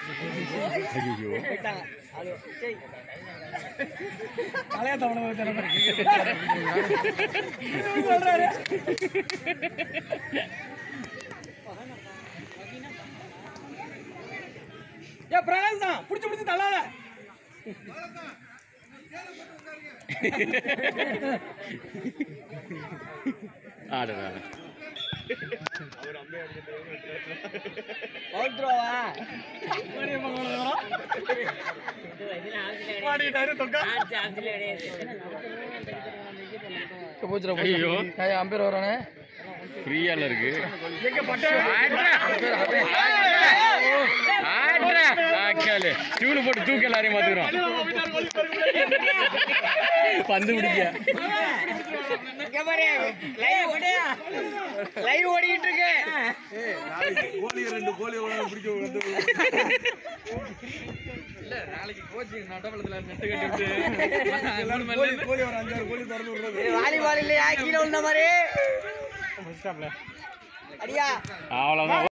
ஐயோ தலையா தவணை திறமை ஏ பிரகாஷ் தான் புடிச்சு புடிச்சு தள்ளாத ஆடுறா மாட்டிட்டாரு தொக்கா போச்சுடா ஐயோ. அம்பேர் வரானே ஃப்ரீயால இருக்கு எங்க பட்ட ஆடுறா ஆக்காலு டியூனு போட்டு தூக்க எல்லாரையும் பாத்துக்கிறோம் பந்து பிடிக்க லைவ் ஓடிட்டு இருக்கு நாளைக்கு கோச்சு நட்டப்பழத்துல நெட்டு கட்டி வாலிபால் இல்லையா கீழே விழுந்த மாதிரி அடியா அவ்வளவுதான்